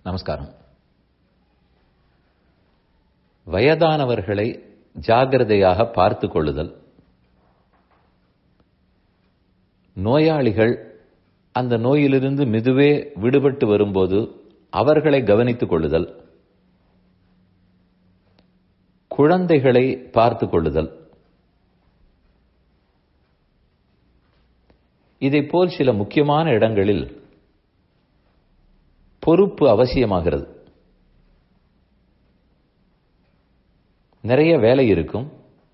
நமஸ்காரம் வயதானவர்களை ஜாகிரதையாக பார்த்து கொள்ளுதல் நோயாளிகள் அந்த நோயிலிருந்து மெதுவே விடுபட்டு வரும்போது அவர்களை கவனித்துக் கொள்ளுதல் குழந்தைகளை பார்த்து கொள்ளுதல் இதைப்போல் சில முக்கியமான இடங்களில் பொறுப்பு அவசியமாகிறது நிறைய வேலை இருக்கும்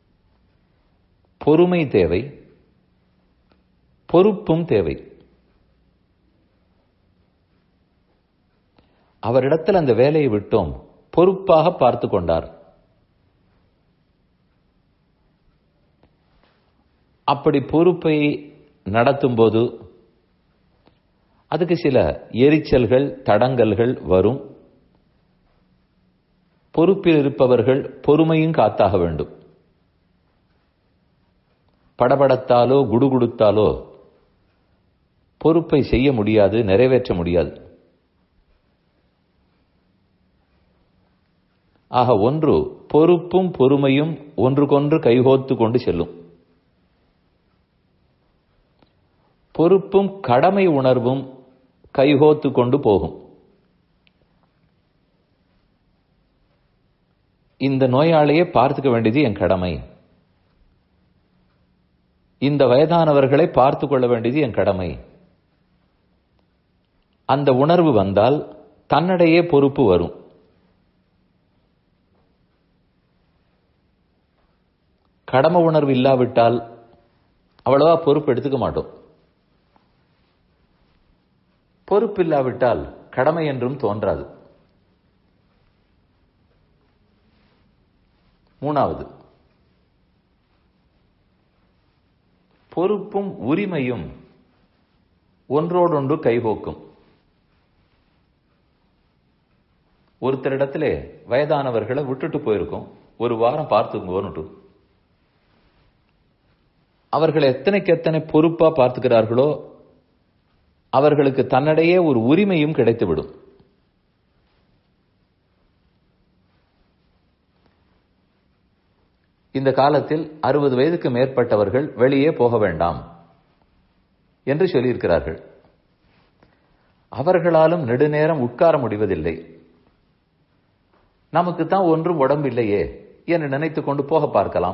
பொறுமை தேவை பொறுப்பும் தேவை அவரிடத்தில் அந்த வேலையை விட்டோம் பொறுப்பாக பார்த்து கொண்டார் அப்படி பொறுப்பை நடத்தும் போது அதுக்கு சில எரிச்சல்கள் தடங்கல்கள் வரும் பொறுப்பில் இருப்பவர்கள் பொறுமையும் காத்தாக வேண்டும் படபடத்தாலோ குடுகுடுத்தாலோ பொறுப்பை செய்ய முடியாது நிறைவேற்ற முடியாது ஆக ஒன்று பொறுப்பும் பொறுமையும் ஒன்றுக்கொன்று கைகோத்து கொண்டு செல்லும் பொறுப்பும் கடமை உணர்வும் கைகோத்து கொண்டு போகும் இந்த நோயாளியை பார்த்துக்க வேண்டியது என் கடமை இந்த வயதானவர்களை பார்த்து கொள்ள வேண்டியது என் கடமை அந்த உணர்வு வந்தால் தன்னிடையே பொறுப்பு வரும் கடமை உணர்வு இல்லாவிட்டால் அவ்வளவா பொறுப்பு எடுத்துக்க மாட்டோம் பொறுப்பு இல்லாவிட்டால் கடமை என்றும் தோன்றாது மூணாவது பொறுப்பும் உரிமையும் ஒன்றோடொன்று கைகோக்கும் ஒருத்தரிடத்துல வயதானவர்களை விட்டுட்டு போயிருக்கோம் ஒரு வாரம் பார்த்துக்கோன்னுட்டு அவர்களை எத்தனைக்கு எத்தனை பொறுப்பா பார்த்துக்கிறார்களோ அவர்களுக்கு தன்னிடையே ஒரு உரிமையும் கிடைத்துவிடும் இந்த காலத்தில் அறுபது வயதுக்கு மேற்பட்டவர்கள் வெளியே போக வேண்டாம் என்று சொல்லியிருக்கிறார்கள் அவர்களாலும் நெடுநேரம் உட்கார முடிவதில்லை நமக்கு தான் ஒன்றும் உடம்பு இல்லையே என்று நினைத்துக் கொண்டு போக பார்க்கலாம்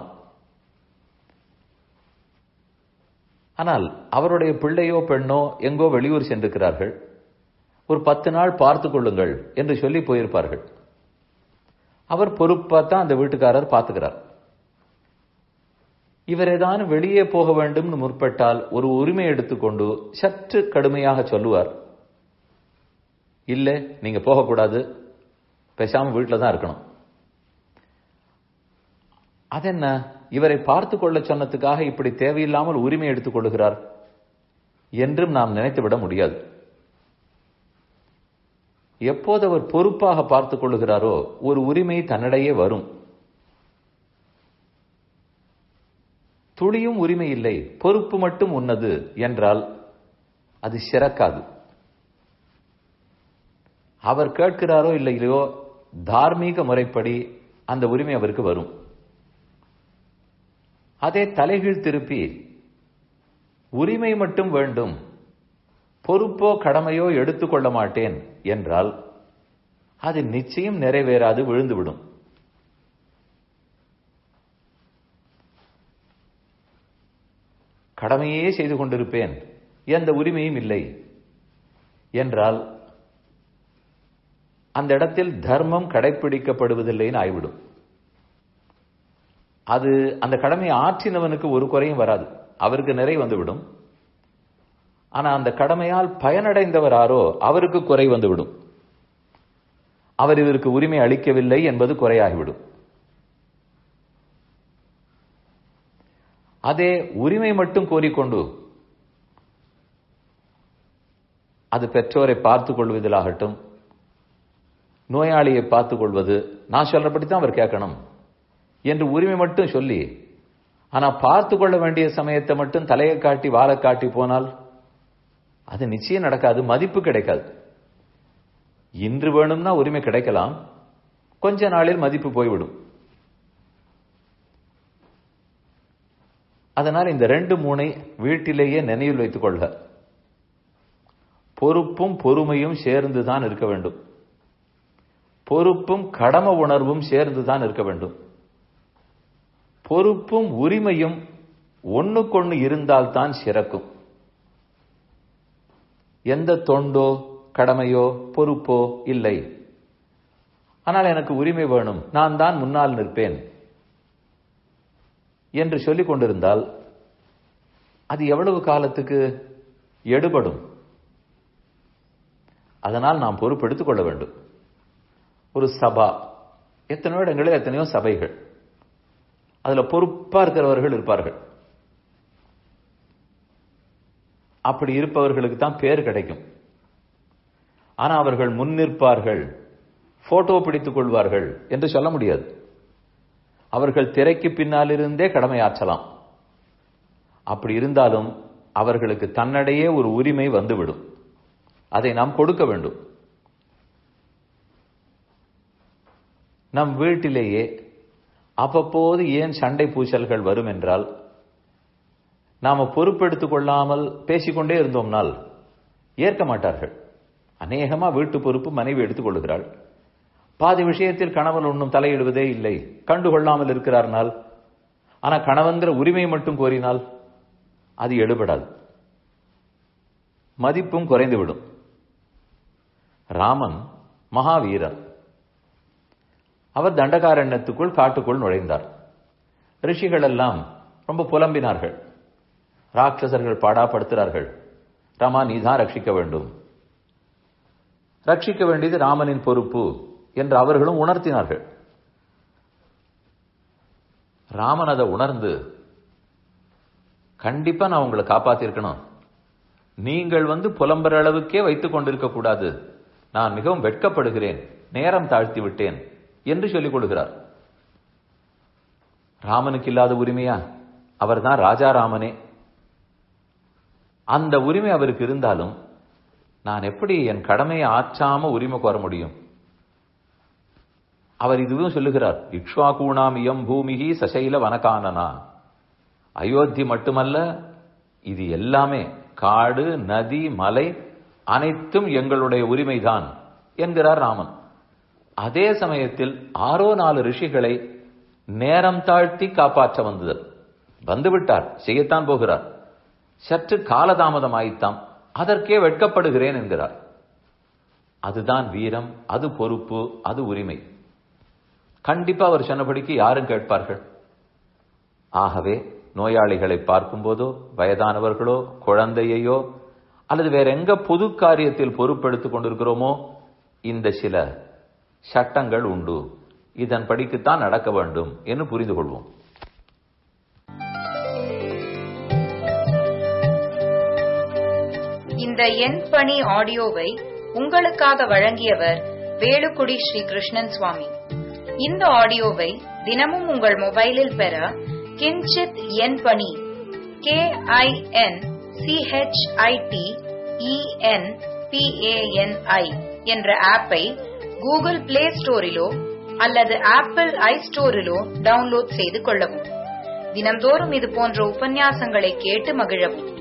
ஆனால் அவருடைய பிள்ளையோ பெண்ணோ எங்கோ வெளியூர் சென்றிருக்கிறார்கள் ஒரு பத்து நாள் பார்த்து கொள்ளுங்கள் என்று சொல்லி போயிருப்பார்கள் அவர் பொறுப்பா தான் அந்த வீட்டுக்காரர் பார்த்துக்கிறார் இவர் ஏதானும் வெளியே போக வேண்டும்னு முற்பட்டால் ஒரு உரிமை எடுத்துக்கொண்டு சற்று கடுமையாக சொல்லுவார் இல்ல நீங்க போகக்கூடாது பேசாம வீட்டில் தான் இருக்கணும் அதென்ன இவரை பார்த்து கொள்ள சொன்னதுக்காக இப்படி தேவையில்லாமல் உரிமை எடுத்துக் கொள்ளுகிறார் என்றும் நாம் நினைத்துவிட முடியாது எப்போது அவர் பொறுப்பாக பார்த்துக் கொள்ளுகிறாரோ ஒரு உரிமை தன்னிடையே வரும் துளியும் உரிமை இல்லை பொறுப்பு மட்டும் உன்னது என்றால் அது சிறக்காது அவர் கேட்கிறாரோ இல்லையோ தார்மீக முறைப்படி அந்த உரிமை அவருக்கு வரும் அதே தலைகீழ் திருப்பி உரிமை மட்டும் வேண்டும் பொறுப்போ கடமையோ எடுத்துக்கொள்ள மாட்டேன் என்றால் அது நிச்சயம் நிறைவேறாது விழுந்துவிடும் கடமையே செய்து கொண்டிருப்பேன் எந்த உரிமையும் இல்லை என்றால் அந்த இடத்தில் தர்மம் கடைபிடிக்கப்படுவதில்லைன்னு ஆய்விடும் அது அந்த கடமையை ஆற்றினவனுக்கு ஒரு குறையும் வராது அவருக்கு நிறை வந்துவிடும் ஆனா அந்த கடமையால் பயனடைந்தவராரோ அவருக்கு குறை வந்துவிடும் அவர் இதற்கு உரிமை அளிக்கவில்லை என்பது குறையாகிவிடும் அதே உரிமை மட்டும் கோரிக்கொண்டு அது பெற்றோரை பார்த்துக் கொள்வதிலாகட்டும் நோயாளியை பார்த்துக் கொள்வது நான் சொல்றபடி தான் அவர் கேட்கணும் என்று உரிமை மட்டும் சொல்லி ஆனா பார்த்து கொள்ள வேண்டிய சமயத்தை மட்டும் தலையை காட்டி வாழை காட்டி போனால் அது நிச்சயம் நடக்காது மதிப்பு கிடைக்காது இன்று வேணும்னா உரிமை கிடைக்கலாம் கொஞ்ச நாளில் மதிப்பு போய்விடும் அதனால் இந்த ரெண்டு மூனை வீட்டிலேயே நினைவில் வைத்துக் கொள்க பொறுப்பும் பொறுமையும் சேர்ந்துதான் இருக்க வேண்டும் பொறுப்பும் கடம உணர்வும் சேர்ந்துதான் இருக்க வேண்டும் பொறுப்பும் உரிமையும் ஒண்ணுக்கொண்ணு இருந்தால்தான் சிறக்கும் எந்த தொண்டோ கடமையோ பொறுப்போ இல்லை ஆனால் எனக்கு உரிமை வேணும் நான் தான் முன்னால் நிற்பேன் என்று சொல்லிக் கொண்டிருந்தால் அது எவ்வளவு காலத்துக்கு எடுபடும் அதனால் நாம் பொறுப்பெடுத்துக் கொள்ள வேண்டும் ஒரு சபா எத்தனையோ இடங்களில் எத்தனையோ சபைகள் அதுல பொறுப்பா இருக்கிறவர்கள் இருப்பார்கள் அப்படி இருப்பவர்களுக்கு தான் பேர் கிடைக்கும் ஆனா அவர்கள் முன்னிற்பார்கள் போட்டோ பிடித்துக் கொள்வார்கள் என்று சொல்ல முடியாது அவர்கள் திரைக்கு பின்னாலிருந்தே கடமையாற்றலாம் அப்படி இருந்தாலும் அவர்களுக்கு தன்னடையே ஒரு உரிமை வந்துவிடும் அதை நாம் கொடுக்க வேண்டும் நம் வீட்டிலேயே அவ்வப்போது ஏன் சண்டை பூசல்கள் வரும் என்றால் நாம பொறுப்பெடுத்துக் கொள்ளாமல் பேசிக்கொண்டே இருந்தோம்னால் ஏற்க மாட்டார்கள் அநேகமா வீட்டு பொறுப்பு மனைவி எடுத்துக் கொள்கிறாள் பாதி விஷயத்தில் கணவன் ஒன்றும் தலையிடுவதே இல்லை கண்டுகொள்ளாமல் இருக்கிறார்னால் ஆனா கணவன்கிற உரிமை மட்டும் கோரினால் அது எடுபடாது மதிப்பும் குறைந்துவிடும் ராமன் மகாவீரர் அவர் தண்டகாரண்யத்துக்குள் காட்டுக்குள் நுழைந்தார் ரிஷிகள் எல்லாம் ரொம்ப புலம்பினார்கள் ராட்சசர்கள் பாடாப்படுத்துகிறார்கள் ராமா நீதான் ரட்சிக்க வேண்டும் ரட்சிக்க வேண்டியது ராமனின் பொறுப்பு என்று அவர்களும் உணர்த்தினார்கள் ராமன் அதை உணர்ந்து கண்டிப்பா நான் உங்களை காப்பாத்திருக்கணும் நீங்கள் வந்து புலம்புற அளவுக்கே வைத்துக் கொண்டிருக்க கூடாது நான் மிகவும் வெட்கப்படுகிறேன் நேரம் தாழ்த்தி விட்டேன் என்று சொல்லிக் கொள்கிறார் ராமனுக்கு இல்லாத உரிமையா அவர்தான் ராஜாராமனே அந்த உரிமை அவருக்கு இருந்தாலும் நான் எப்படி என் கடமையை ஆற்றாம உரிமை கோர முடியும் அவர் இதுவும் சொல்லுகிறார் இக்ஷ்வாகூணாம் இயம் பூமிகி சசைல வனகானனா அயோத்தி மட்டுமல்ல இது எல்லாமே காடு நதி மலை அனைத்தும் எங்களுடைய உரிமைதான் என்கிறார் ராமன் அதே சமயத்தில் ஆரோ நாலு ரிஷிகளை நேரம் தாழ்த்தி காப்பாற்ற வந்தது வந்துவிட்டார் செய்யத்தான் போகிறார் சற்று காலதாமதம் ஆயித்தாம் அதற்கே வெட்கப்படுகிறேன் என்கிறார் அதுதான் வீரம் அது பொறுப்பு அது உரிமை கண்டிப்பா அவர் சொன்னபடிக்கு யாரும் கேட்பார்கள் ஆகவே நோயாளிகளை பார்க்கும்போதோ வயதானவர்களோ குழந்தையையோ அல்லது வேற எங்க பொது காரியத்தில் பொறுப்பெடுத்துக் கொண்டிருக்கிறோமோ இந்த சில சட்டங்கள் உண்டு இதன் படிக்குத்தான் நடக்க வேண்டும் என்று புரிந்து கொள்வோம் இந்த எண் பணி ஆடியோவை உங்களுக்காக வழங்கியவர் வேலுக்குடி ஸ்ரீ கிருஷ்ணன் சுவாமி இந்த ஆடியோவை தினமும் உங்கள் மொபைலில் பெற கிஞ்சித் எண் பணி கே ஐ என் சிஹெச்ஐடி இஎன் பிஏஎன்ஐ என்ற ஆப்பை கூகுள் பிளே ஸ்டோரிலோ அல்லது ஆப்பிள் ஐ ஸ்டோரிலோ டவுன்லோட் செய்து கொள்ளவும் தினந்தோறும் இது போன்ற உபன்யாசங்களை கேட்டு மகிழவும்